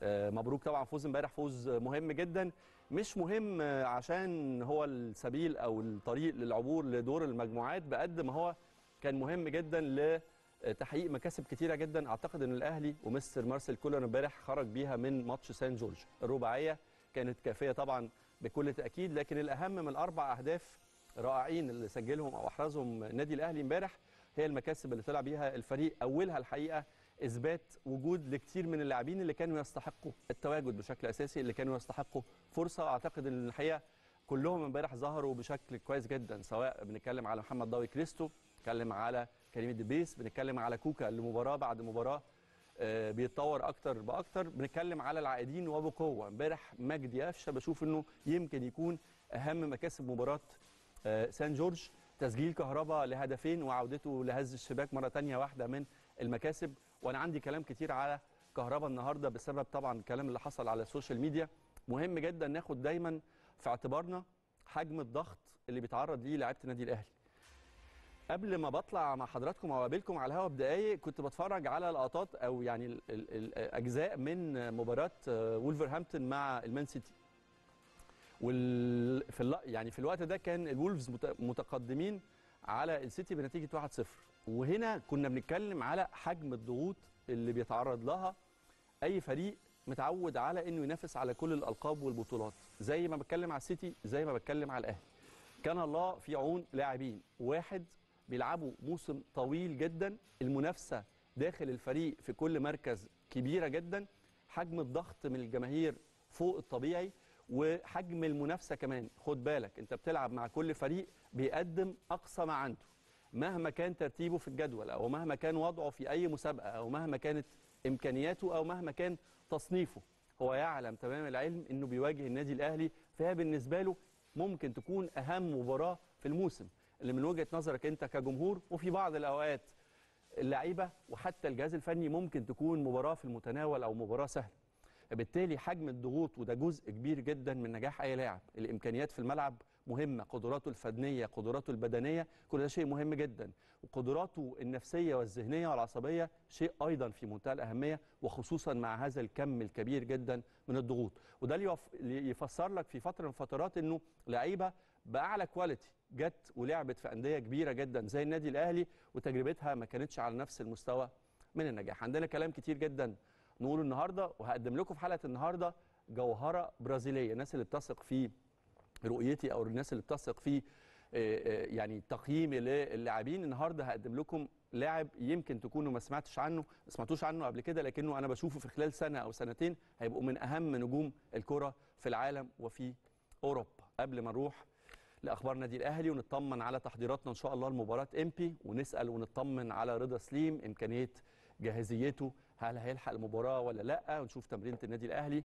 آه، مبروك طبعا فوز امبارح فوز مهم جدا مش مهم آه، عشان هو السبيل او الطريق للعبور لدور المجموعات بقد ما هو كان مهم جدا لتحقيق مكاسب كتيره جدا اعتقد ان الاهلي ومستر مارسيل كولر امبارح خرج بيها من ماتش سان جورج الرباعيه كانت كافيه طبعا بكل تاكيد لكن الاهم من الاربع اهداف رائعين اللي سجلهم او احرزهم النادي الاهلي امبارح هي المكاسب اللي طلع بيها الفريق اولها الحقيقه اثبات وجود لكثير من اللاعبين اللي كانوا يستحقوا التواجد بشكل اساسي اللي كانوا يستحقوا فرصه اعتقد ان الحقيقه كلهم امبارح ظهروا بشكل كويس جدا سواء بنتكلم على محمد ضوي كريستو بنتكلم على كريم الدبيس بنتكلم على كوكا اللي مباراه بعد مباراه آه، بيتطور اكتر باكتر بنتكلم على العائدين وبقوه امبارح مجدي قفشه بشوف انه يمكن يكون اهم مكاسب مباراه آه، سان جورج تسجيل كهربا لهدفين وعودته لهز الشباك مره تانية واحده من المكاسب وانا عندي كلام كتير على كهربا النهارده بسبب طبعا الكلام اللي حصل على السوشيال ميديا مهم جدا ناخد دايما في اعتبارنا حجم الضغط اللي بيتعرض ليه لعيبه النادي الاهلي قبل ما بطلع مع حضراتكم او اقابلكم على الهوا بدقايق كنت بتفرج على لقطات او يعني ال- ال- الاجزاء من مباراه آه، وولفرهامبتون مع المان سيتي وال في الل- يعني في الوقت ده كان الولفز مت- متقدمين على السيتي بنتيجه 1-0 وهنا كنا بنتكلم على حجم الضغوط اللي بيتعرض لها اي فريق متعود على انه ينافس على كل الالقاب والبطولات زي ما بتكلم على السيتي زي ما بتكلم على الاهلي كان الله في عون لاعبين واحد بيلعبوا موسم طويل جدا المنافسه داخل الفريق في كل مركز كبيره جدا حجم الضغط من الجماهير فوق الطبيعي وحجم المنافسه كمان خد بالك انت بتلعب مع كل فريق بيقدم اقصى ما عنده مهما كان ترتيبه في الجدول او مهما كان وضعه في اي مسابقه او مهما كانت امكانياته او مهما كان تصنيفه هو يعلم تمام العلم انه بيواجه النادي الاهلي فهي بالنسبه له ممكن تكون اهم مباراه في الموسم اللي من وجهه نظرك انت كجمهور وفي بعض الاوقات اللعيبه وحتى الجهاز الفني ممكن تكون مباراه في المتناول او مباراه سهله فبالتالي حجم الضغوط وده جزء كبير جدا من نجاح اي لاعب الامكانيات في الملعب مهمه قدراته الفنيه قدراته البدنيه كل ده شيء مهم جدا وقدراته النفسيه والذهنيه والعصبيه شيء ايضا في منتهى الاهميه وخصوصا مع هذا الكم الكبير جدا من الضغوط وده اللي يف- اللي يفسر لك في فتره من الفترات انه لعيبه باعلى كواليتي جت ولعبت في انديه كبيره جدا زي النادي الاهلي وتجربتها ما كانتش على نفس المستوى من النجاح عندنا كلام كتير جدا نقوله النهارده وهقدم لكم في حلقه النهارده جوهره برازيليه الناس اللي بتثق في رؤيتي او الناس اللي بتثق في آه، آه، يعني تقييمي للاعبين النهارده هقدم لكم لاعب يمكن تكونوا ما سمعتش عنه ما سمعتوش عنه قبل كده لكنه انا بشوفه في خلال سنه او سنتين هيبقوا من اهم نجوم الكره في العالم وفي اوروبا قبل ما نروح لاخبار النادي الاهلي ونطمن على تحضيراتنا ان شاء الله لمباراه امبي ونسال ونطمن على رضا سليم امكانيه جاهزيته هل هيلحق المباراه ولا لا ونشوف تمرينه النادي الاهلي